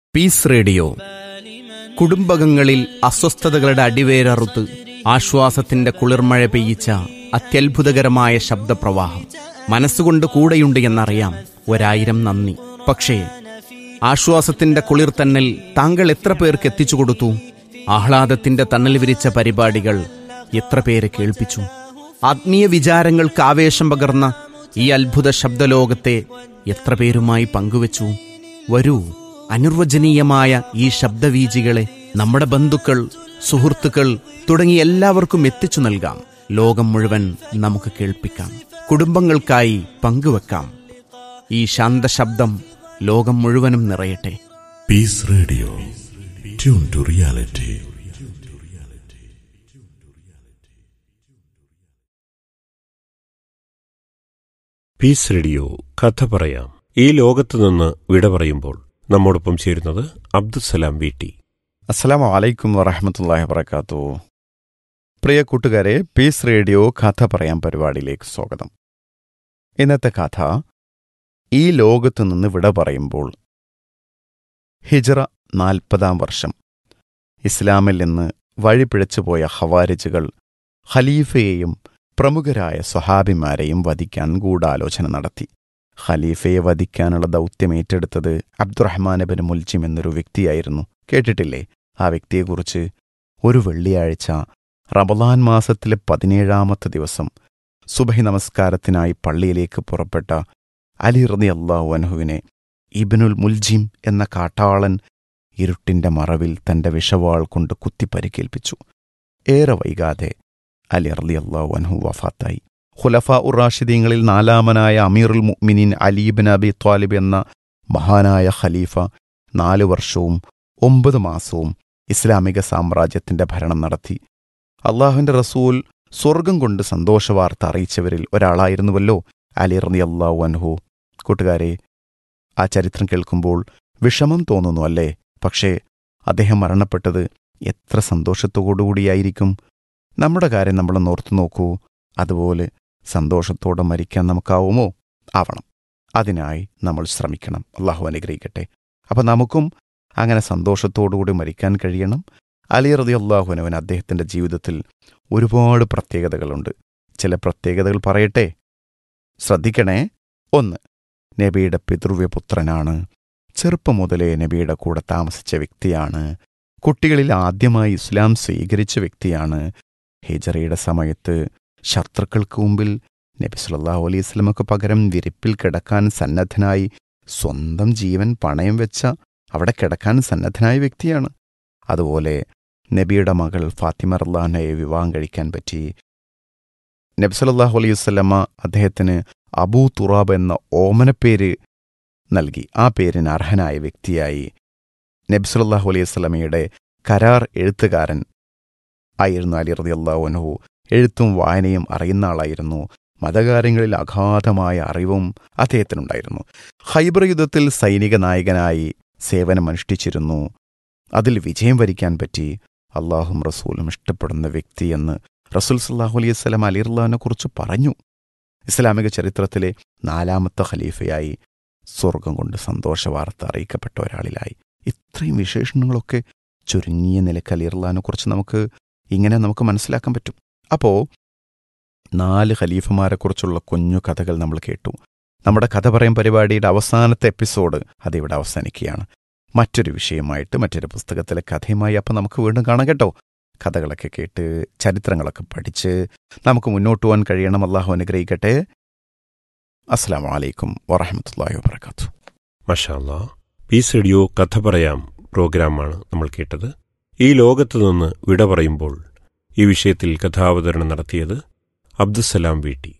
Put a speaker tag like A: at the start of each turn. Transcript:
A: piece radio കുടുംബകങ്ങളിൽ അസ്വസ്ഥതകളുടെ അടിവേരറുത്ത് ആശ്വാസത്തിന്റെ കുളിർമഴ പെയ്യിച്ച അത്യത്ഭുതകരമായ ശബ്ദപ്രവാഹം മനസ്സുകൊണ്ട് കൂടെയുണ്ട് എന്നറിയാം ഒരായിരം നന്ദി പക്ഷേ ആശ്വാസത്തിന്റെ കുളിർത്തന്നൽ താങ്കൾ എത്ര പേർക്ക് എത്തിച്ചു കൊടുത്തു ആഹ്ലാദത്തിന്റെ തണൽ വിരിച്ച പരിപാടികൾ എത്ര പേരെ കേൾപ്പിച്ചു ആത്മീയ വിചാരങ്ങൾക്ക് ആവേശം പകർന്ന ഈ അത്ഭുത ശബ്ദലോകത്തെ എത്ര പേരുമായി പങ്കുവച്ചു വരൂ അനിർവചനീയമായ ഈ ശബ്ദവീജികളെ നമ്മുടെ ബന്ധുക്കൾ സുഹൃത്തുക്കൾ തുടങ്ങി എല്ലാവർക്കും എത്തിച്ചു നൽകാം ലോകം മുഴുവൻ നമുക്ക് കേൾപ്പിക്കാം കുടുംബങ്ങൾക്കായി പങ്കുവെക്കാം ഈ ശാന്തശബ്ദം ലോകം മുഴുവനും നിറയട്ടെ
B: peace radio tune to reality
C: peace radio കഥ പറയാം ഈ ലോകത്ത് നിന്ന് വിട പറയുമ്പോൾ നമ്മോടൊപ്പം ചേരുന്നത് അബ്ദുസലാം വീട്ടി
D: അസ്സലാമു അലൈക്കും വറഹമത്തല്ലാഹി വബർക്കാത്തു പ്രിയ കൂട്ടുകാരെ പീസ് റേഡിയോ കഥ പറയാൻ പരിപാടിയിലേക്ക് സ്വാഗതം ഇന്നത്തെ കഥ ഈ ലോകത്തു നിന്ന് വിട പറയുമ്പോൾ ഹിജറ നാൽപ്പതാം വർഷം ഇസ്ലാമിൽ നിന്ന് വഴിപിഴച്ചുപോയ ഹവാരിജുകൾ ഖലീഫയെയും പ്രമുഖരായ സ്വഹാബിമാരെയും വധിക്കാൻ ഗൂഢാലോചന നടത്തി ഖലീഫയെ വധിക്കാനുള്ള ദൗത്യം ഏറ്റെടുത്തത് അബ്ദുറഹ്മാൻ ബിൻ മുൽജിം എന്നൊരു വ്യക്തിയായിരുന്നു കേട്ടിട്ടില്ലേ ആ വ്യക്തിയെക്കുറിച്ച് ഒരു വെള്ളിയാഴ്ച റമലാൻ മാസത്തിലെ പതിനേഴാമത്തെ ദിവസം സുബഹി നമസ്കാരത്തിനായി പള്ളിയിലേക്ക് പുറപ്പെട്ട അലി റതി അള്ളാഹു അൻഹുവിനെ ഇബിനുൽ മുൽജിം എന്ന കാട്ടാളൻ ഇരുട്ടിന്റെ മറവിൽ തന്റെ വിഷവാൾ കൊണ്ട് കുത്തി പരിക്കേൽപ്പിച്ചു ഏറെ വൈകാതെ അലി റലി അള്ളാഹു അൻഹു വഫാത്തായി ഖുലഫ ഉറാഷിദീങ്ങളിൽ നാലാമനായ അമീറുൽ മുഅ്മിനീൻ അലീബിൻ അബി ത്വാലിബ് എന്ന മഹാനായ ഖലീഫ നാലു വർഷവും ഒമ്പത് മാസവും ഇസ്ലാമിക സാമ്രാജ്യത്തിന്റെ ഭരണം നടത്തി അള്ളാഹുവിന്റെ റസൂൽ സ്വർഗം കൊണ്ട് സന്തോഷവാർത്ത അറിയിച്ചവരിൽ ഒരാളായിരുന്നുവല്ലോ അലി റതി അള്ളാഹു അൻഹു കൂട്ടുകാരെ ആ ചരിത്രം കേൾക്കുമ്പോൾ വിഷമം തോന്നുന്നു അല്ലേ പക്ഷേ അദ്ദേഹം മരണപ്പെട്ടത് എത്ര സന്തോഷത്തോടുകൂടിയായിരിക്കും നമ്മുടെ കാര്യം നമ്മളൊന്ന് ഓർത്തു നോക്കൂ അതുപോലെ സന്തോഷത്തോടെ മരിക്കാൻ നമുക്കാവുമോ ആവണം അതിനായി നമ്മൾ ശ്രമിക്കണം അള്ളാഹു അനുഗ്രഹിക്കട്ടെ അപ്പം നമുക്കും അങ്ങനെ സന്തോഷത്തോടുകൂടി മരിക്കാൻ കഴിയണം അലി റതി അള്ളാഹുനവൻ അദ്ദേഹത്തിൻ്റെ ജീവിതത്തിൽ ഒരുപാട് പ്രത്യേകതകളുണ്ട് ചില പ്രത്യേകതകൾ പറയട്ടെ ശ്രദ്ധിക്കണേ ഒന്ന് നബിയുടെ പിതൃവ്യപുത്രനാണ് ചെറുപ്പം മുതലേ നബിയുടെ കൂടെ താമസിച്ച വ്യക്തിയാണ് കുട്ടികളിൽ ആദ്യമായി ഇസ്ലാം സ്വീകരിച്ച വ്യക്തിയാണ് ഹിജറയുടെ സമയത്ത് ശത്രുക്കൾക്ക് മുമ്പിൽ നബി സല്ലല്ലാഹു അലൈഹി സ്വലമക്ക് പകരം വിരിപ്പിൽ കിടക്കാൻ സന്നദ്ധനായി സ്വന്തം ജീവൻ പണയം വെച്ച അവിടെ കിടക്കാൻ സന്നദ്ധനായ വ്യക്തിയാണ് അതുപോലെ നബിയുടെ മകൾ ഫാത്തിമ റല്ലാഹയെ വിവാഹം കഴിക്കാൻ പറ്റി നബി സല്ലല്ലാഹു അലൈഹി വസല്ലമ അദ്ദേഹത്തിന് അബൂ തുറാബ് എന്ന ഓമനപ്പേര് നൽകി ആ പേരിന് അർഹനായ വ്യക്തിയായി നബി സല്ലല്ലാഹു അലൈഹി വസല്ലമയുടെ കരാർ എഴുത്തുകാരൻ ആയിരുന്നു അലി റളിയല്ലാഹു അൻഹു എഴുത്തും വായനയും അറിയുന്ന ആളായിരുന്നു മതകാര്യങ്ങളിൽ അഗാധമായ അറിവും അദ്ദേഹത്തിനുണ്ടായിരുന്നു ഹൈബർ യുദ്ധത്തിൽ സൈനിക നായകനായി സേവനമനുഷ്ഠിച്ചിരുന്നു അതിൽ വിജയം വരിക്കാൻ പറ്റി അള്ളാഹും റസൂലും ഇഷ്ടപ്പെടുന്ന വ്യക്തിയെന്ന് റസൂൽ സല്ലാഹു അലൈഹി സ്വലം അലിർലാനെ കുറിച്ച് പറഞ്ഞു ഇസ്ലാമിക ചരിത്രത്തിലെ നാലാമത്തെ ഖലീഫയായി സ്വർഗം കൊണ്ട് സന്തോഷവാർത്ത അറിയിക്കപ്പെട്ട ഒരാളിലായി ഇത്രയും വിശേഷണങ്ങളൊക്കെ ചുരുങ്ങിയ നിലക്ക് അലിർലാനെ കുറിച്ച് നമുക്ക് ഇങ്ങനെ നമുക്ക് മനസ്സിലാക്കാൻ പറ്റും അപ്പോൾ നാല് ഖലീഫമാരെക്കുറിച്ചുള്ള കുഞ്ഞു കഥകൾ നമ്മൾ കേട്ടു നമ്മുടെ കഥ പറയും പരിപാടിയുടെ അവസാനത്തെ എപ്പിസോഡ് അതിവിടെ അവസാനിക്കുകയാണ് മറ്റൊരു വിഷയമായിട്ട് മറ്റൊരു പുസ്തകത്തിലെ കഥയുമായി അപ്പം നമുക്ക് വീണ്ടും കാണാം കേട്ടോ കഥകളൊക്കെ കേട്ട് ചരിത്രങ്ങളൊക്കെ പഠിച്ച് നമുക്ക് മുന്നോട്ട് പോകാൻ കഴിയണം അള്ളാഹു അനുഗ്രഹിക്കട്ടെ അസ്സാം വലൈക്കും വറഹമത്തല്ലാഹി വാബർക്കാത്തു
C: മഷാല്ല പീസ് റേഡിയോ കഥ പറയാം പ്രോഗ്രാമാണ് നമ്മൾ കേട്ടത് ഈ ലോകത്ത് നിന്ന് വിട പറയുമ്പോൾ ഈ വിഷയത്തിൽ കഥാവതരണം നടത്തിയത് അബ്ദുസലാം വീട്ടി